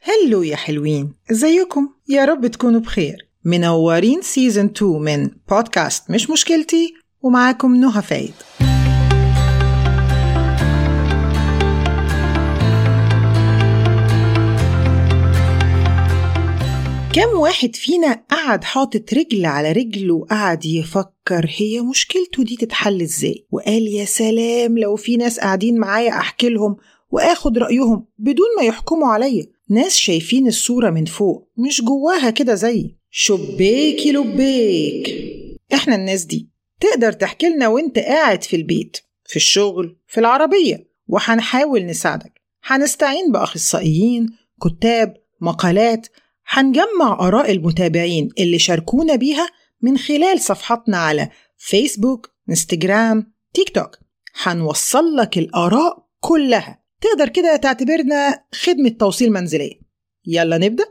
هلو يا حلوين ازيكم يا رب تكونوا بخير منورين سيزن 2 من بودكاست مش مشكلتي ومعاكم نهى فايد كم واحد فينا قعد حاطط رجل على رجل وقعد يفكر هي مشكلته دي تتحل ازاي وقال يا سلام لو في ناس قاعدين معايا احكي لهم واخد رايهم بدون ما يحكموا عليا ناس شايفين الصوره من فوق مش جواها كده زي شبيك لبيك احنا الناس دي تقدر تحكي لنا وانت قاعد في البيت في الشغل في العربيه وهنحاول نساعدك هنستعين باخصائيين كتاب مقالات هنجمع آراء المتابعين اللي شاركونا بيها من خلال صفحاتنا على فيسبوك، انستجرام، تيك توك هنوصل لك الآراء كلها تقدر كده تعتبرنا خدمة توصيل منزلية يلا نبدأ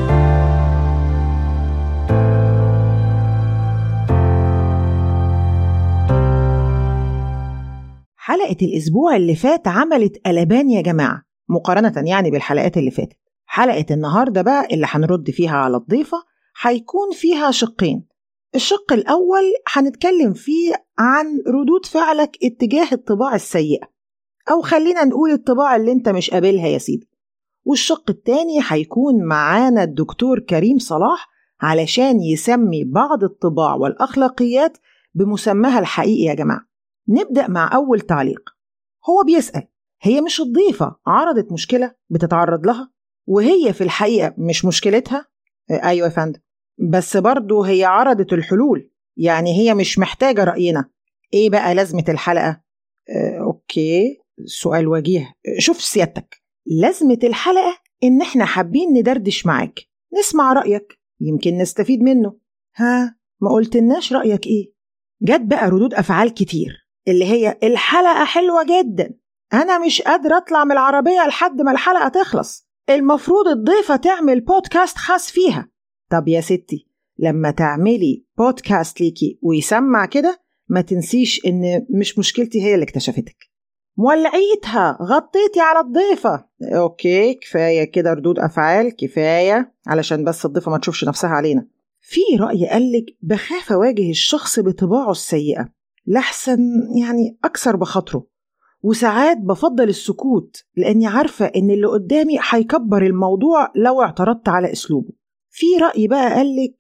حلقة الأسبوع اللي فات عملت قلبان يا جماعة مقارنة يعني بالحلقات اللي فاتت حلقة النهاردة بقى اللي هنرد فيها على الضيفة هيكون فيها شقين الشق الأول هنتكلم فيه عن ردود فعلك اتجاه الطباع السيئة أو خلينا نقول الطباع اللي انت مش قابلها يا سيدي والشق التاني هيكون معانا الدكتور كريم صلاح علشان يسمي بعض الطباع والأخلاقيات بمسماها الحقيقي يا جماعة نبدأ مع أول تعليق هو بيسأل هي مش الضيفة عرضت مشكلة بتتعرض لها وهي في الحقيقة مش مشكلتها أيوة يا فندم بس برضو هي عرضت الحلول يعني هي مش محتاجة رأينا إيه بقى لازمة الحلقة؟ آه، أوكي سؤال وجيه شوف سيادتك لازمة الحلقة إن إحنا حابين ندردش معاك نسمع رأيك يمكن نستفيد منه ها ما قلتلناش رأيك إيه جت بقى ردود أفعال كتير اللي هي الحلقة حلوة جدا أنا مش قادرة أطلع من العربية لحد ما الحلقة تخلص المفروض الضيفة تعمل بودكاست خاص فيها طب يا ستي لما تعملي بودكاست ليكي ويسمع كده ما تنسيش ان مش مشكلتي هي اللي اكتشفتك مولعيتها غطيتي على الضيفة اوكي كفاية كده ردود افعال كفاية علشان بس الضيفة ما تشوفش نفسها علينا في رأي قالك بخاف أواجه الشخص بطباعه السيئة لحسن يعني أكثر بخاطره وساعات بفضل السكوت لأني عارفة إن اللي قدامي هيكبر الموضوع لو اعترضت على أسلوبه في رأي بقى قالك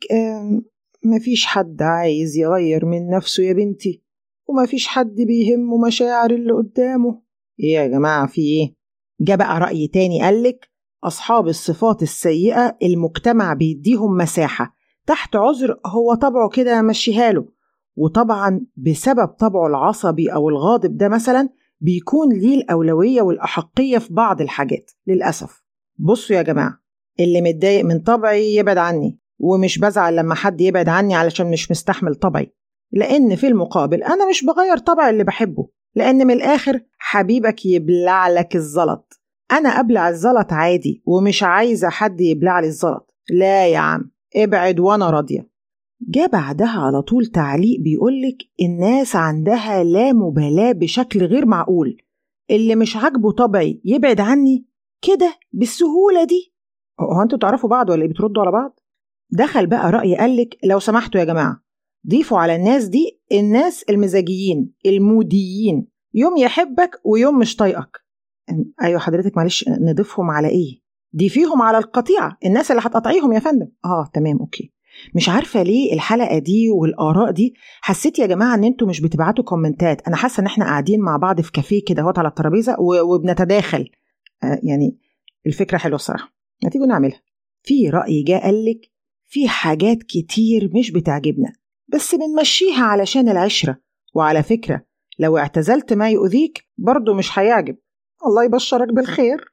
مفيش حد عايز يغير من نفسه يا بنتي ومفيش حد بيهمه مشاعر اللي قدامه ايه يا جماعة في ايه جه بقى رأي تاني قالك أصحاب الصفات السيئة المجتمع بيديهم مساحة تحت عذر هو طبعه كده مشيها له وطبعا بسبب طبعه العصبي أو الغاضب ده مثلا بيكون ليه الأولوية والأحقية في بعض الحاجات للأسف بصوا يا جماعة اللي متضايق من طبعي يبعد عني ومش بزعل لما حد يبعد عني علشان مش مستحمل طبعي لأن في المقابل أنا مش بغير طبعي اللي بحبه لأن من الآخر حبيبك يبلع لك الزلط أنا أبلع الزلط عادي ومش عايزة حد يبلع لي الزلط لا يا عم ابعد وأنا راضية جاء بعدها على طول تعليق بيقولك الناس عندها لا مبالاة بشكل غير معقول اللي مش عاجبه طبعي يبعد عني كده بالسهولة دي هو انتوا تعرفوا بعض ولا بتردوا على بعض دخل بقى رأي قالك لو سمحتوا يا جماعة ضيفوا على الناس دي الناس المزاجيين الموديين يوم يحبك ويوم مش طايقك ايوه حضرتك معلش نضيفهم على ايه دي فيهم على القطيعة الناس اللي هتقطعيهم يا فندم اه تمام اوكي مش عارفه ليه الحلقه دي والاراء دي حسيت يا جماعه ان انتوا مش بتبعتوا كومنتات انا حاسه ان احنا قاعدين مع بعض في كافيه كده اهوت على الترابيزه وبنتداخل آه يعني الفكره حلوه الصراحه ما تيجوا نعملها في راي جه قالك في حاجات كتير مش بتعجبنا بس بنمشيها علشان العشره وعلى فكره لو اعتزلت ما يؤذيك برضه مش هيعجب الله يبشرك بالخير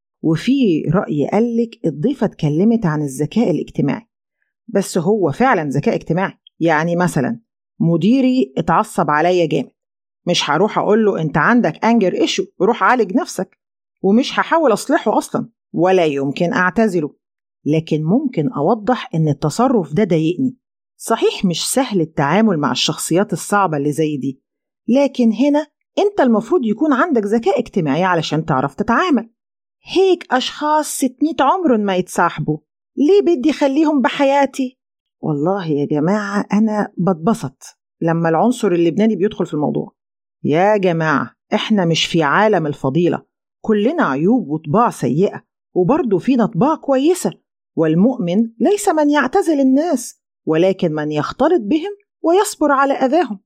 وفي رأي قالك الضيفة اتكلمت عن الذكاء الاجتماعي بس هو فعلا ذكاء اجتماعي يعني مثلا مديري اتعصب عليا جامد مش هروح اقول له انت عندك انجر ايشو روح عالج نفسك ومش هحاول اصلحه اصلا ولا يمكن اعتزله لكن ممكن اوضح ان التصرف ده ضايقني صحيح مش سهل التعامل مع الشخصيات الصعبه اللي زي دي لكن هنا انت المفروض يكون عندك ذكاء اجتماعي علشان تعرف تتعامل هيك أشخاص ستمية عمر ما يتصاحبوا ليه بدي خليهم بحياتي؟ والله يا جماعة أنا بتبسط لما العنصر اللبناني بيدخل في الموضوع يا جماعة إحنا مش في عالم الفضيلة كلنا عيوب وطباع سيئة وبرضه فينا طباع كويسة والمؤمن ليس من يعتزل الناس ولكن من يختلط بهم ويصبر على أذاهم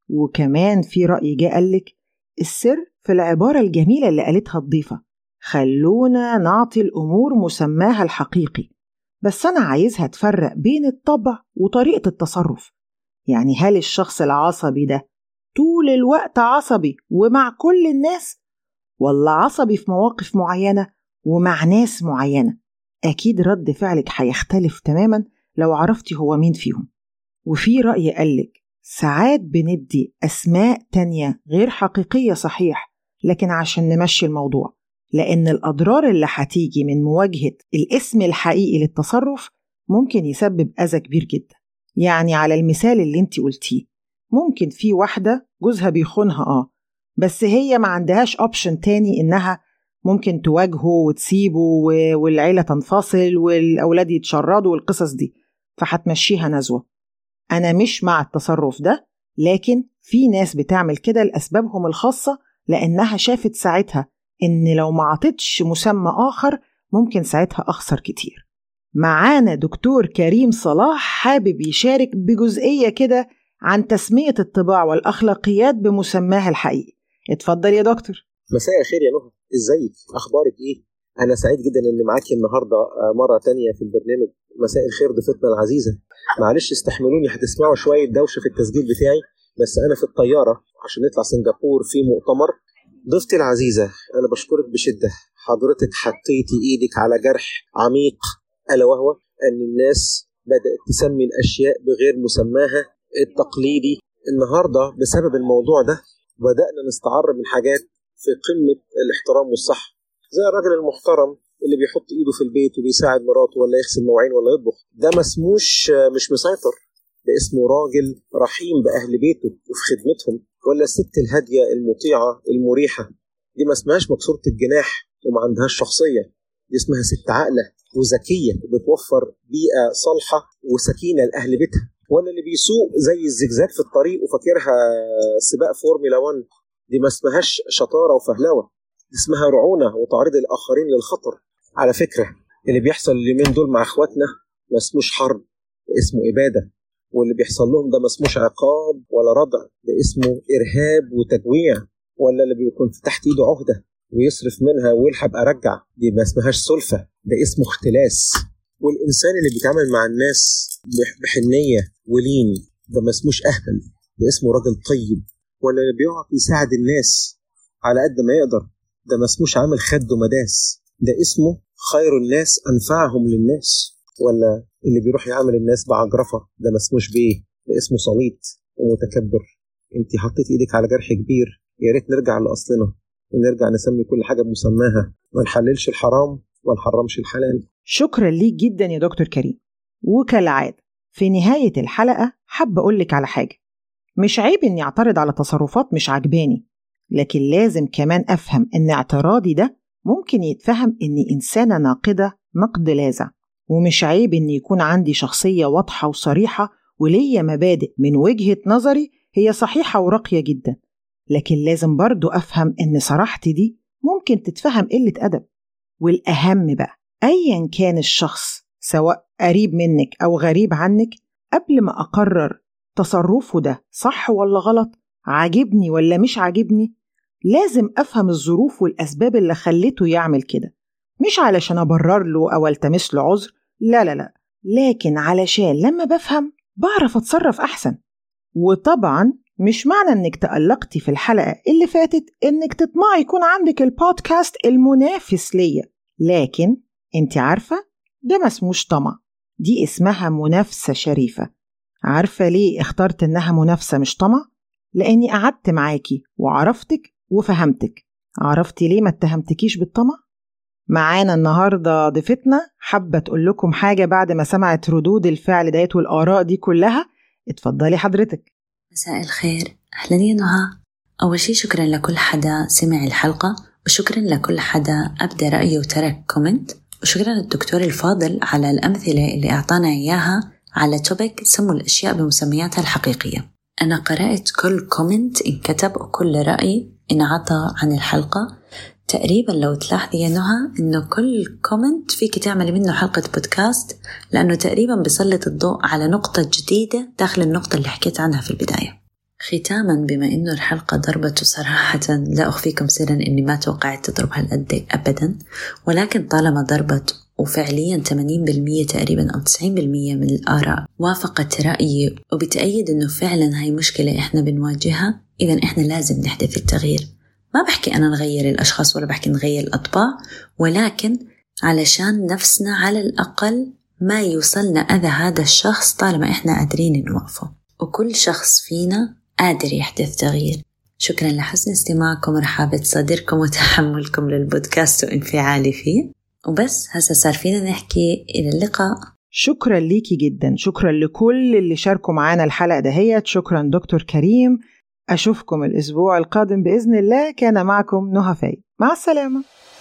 وكمان في رأي جاء قالك السر في العبارة الجميلة اللي قالتها الضيفة خلونا نعطي الأمور مسماها الحقيقي بس أنا عايزها تفرق بين الطبع وطريقة التصرف يعني هل الشخص العصبي ده طول الوقت عصبي ومع كل الناس ولا عصبي في مواقف معينة ومع ناس معينة أكيد رد فعلك هيختلف تماما لو عرفتي هو مين فيهم وفي رأي قالك ساعات بندي أسماء تانية غير حقيقية صحيح لكن عشان نمشي الموضوع لأن الأضرار اللي هتيجي من مواجهة الاسم الحقيقي للتصرف ممكن يسبب أذى كبير جدا يعني على المثال اللي انت قلتيه ممكن في واحدة جوزها بيخونها اه بس هي ما عندهاش اوبشن تاني انها ممكن تواجهه وتسيبه والعيلة تنفصل والأولاد يتشردوا والقصص دي فهتمشيها نزوة أنا مش مع التصرف ده لكن في ناس بتعمل كده لأسبابهم الخاصة لأنها شافت ساعتها إن لو ما عطتش مسمى آخر ممكن ساعتها أخسر كتير معانا دكتور كريم صلاح حابب يشارك بجزئية كده عن تسمية الطباع والأخلاقيات بمسماها الحقيقي اتفضل يا دكتور مساء الخير يا نهى ازيك اخبارك ايه انا سعيد جدا اني معاكي النهارده مره تانية في البرنامج مساء الخير ضيفتنا العزيزه معلش استحملوني هتسمعوا شويه دوشه في التسجيل بتاعي بس انا في الطياره عشان نطلع سنغافور في مؤتمر ضيفتي العزيزه انا بشكرك بشده حضرتك حطيتي ايدك على جرح عميق الا وهو ان الناس بدات تسمي الاشياء بغير مسماها التقليدي النهارده بسبب الموضوع ده بدانا نستعر من حاجات في قمه الاحترام والصح زي الراجل المحترم اللي بيحط ايده في البيت وبيساعد مراته ولا يغسل مواعين ولا يطبخ ده ما اسموش مش مسيطر ده اسمه راجل رحيم باهل بيته وفي خدمتهم ولا الست الهاديه المطيعه المريحه دي ما اسمهاش مكسوره الجناح وما عندهاش شخصيه دي اسمها ست عاقله وذكيه وبتوفر بيئه صالحه وسكينه لاهل بيتها ولا اللي بيسوق زي الزجزاج في الطريق وفاكرها سباق فورمولا 1 دي ما اسمهاش شطاره وفهلوه دي اسمها رعونه وتعريض الاخرين للخطر على فكره اللي بيحصل اليومين دول مع اخواتنا ما اسموش حرب ده اسمه اباده واللي بيحصل لهم ده ما اسموش عقاب ولا ردع ده اسمه ارهاب وتجويع ولا اللي بيكون في تحت ايده عهده ويصرف منها ويلحق ارجع دي ما اسمهاش سلفه ده اسمه اختلاس والانسان اللي بيتعامل مع الناس بحنيه ولين ده ما اسموش اهبل ده اسمه راجل طيب ولا اللي بيقعد يساعد الناس على قد ما يقدر ده ما اسموش عامل خد ومداس ده اسمه خير الناس انفعهم للناس ولا اللي بيروح يعامل الناس بعجرفه ده ما اسموش بيه ده اسمه صليط ومتكبر انت حطيت ايدك على جرح كبير يا ريت نرجع لاصلنا ونرجع نسمي كل حاجه بمسماها ما نحللش الحرام وما نحرمش الحلال شكرا ليك جدا يا دكتور كريم وكالعادة في نهاية الحلقة حابة أقولك على حاجة مش عيب إني أعترض على تصرفات مش عجباني لكن لازم كمان أفهم إن اعتراضي ده ممكن يتفهم إني إنسانة ناقدة نقد لاذع ومش عيب إن يكون عندي شخصية واضحة وصريحة وليا مبادئ من وجهة نظري هي صحيحة وراقية جدا لكن لازم برضو أفهم إن صراحتي دي ممكن تتفهم قلة أدب والأهم بقى أيا كان الشخص سواء قريب منك أو غريب عنك قبل ما أقرر تصرفه ده صح ولا غلط عاجبني ولا مش عاجبني لازم أفهم الظروف والأسباب اللي خلته يعمل كده مش علشان أبرر له أو ألتمس له عذر لا لا لا لكن علشان لما بفهم بعرف أتصرف أحسن وطبعا مش معنى إنك تألقتي في الحلقة اللي فاتت إنك تطمعي يكون عندك البودكاست المنافس ليا لكن انت عارفة ده ما اسموش طمع دي اسمها منافسة شريفة عارفة ليه اخترت إنها منافسة مش طمع؟ لأني قعدت معاكي وعرفتك وفهمتك عرفتي ليه ما اتهمتكيش بالطمع؟ معانا النهاردة ضيفتنا حابة تقول لكم حاجة بعد ما سمعت ردود الفعل ديت والآراء دي كلها اتفضلي حضرتك مساء الخير أهلا يا نهى أول شي شكرا لكل حدا سمع الحلقة وشكرا لكل حدا أبدى رأيه وترك كومنت وشكرا للدكتور الفاضل على الأمثلة اللي أعطانا إياها على توبك سموا الأشياء بمسمياتها الحقيقية أنا قرأت كل كومنت انكتب وكل رأي انعطى عن الحلقة تقريبا لو تلاحظي يا نهى انه كل كومنت فيك تعملي منه حلقة بودكاست لانه تقريبا بيسلط الضوء على نقطة جديدة داخل النقطة اللي حكيت عنها في البداية ختاما بما انه الحلقة ضربت صراحة لا اخفيكم سرا اني ما توقعت تضرب هالقد ابدا ولكن طالما ضربت وفعليا 80% تقريبا أو 90% من الآراء وافقت رأيي وبتأيد أنه فعلا هاي مشكلة إحنا بنواجهها إذا إحنا لازم نحدث التغيير ما بحكي أنا نغير الأشخاص ولا بحكي نغير الأطباع ولكن علشان نفسنا على الأقل ما يوصلنا أذى هذا الشخص طالما إحنا قادرين نوقفه وكل شخص فينا قادر يحدث تغيير شكرا لحسن استماعكم ورحابة صدركم وتحملكم للبودكاست وانفعالي فيه وبس هسا صار فينا نحكي إلى اللقاء شكرا ليكي جدا شكرا لكل اللي شاركوا معانا الحلقة دهيت شكرا دكتور كريم أشوفكم الأسبوع القادم بإذن الله كان معكم نهى فايد مع السلامة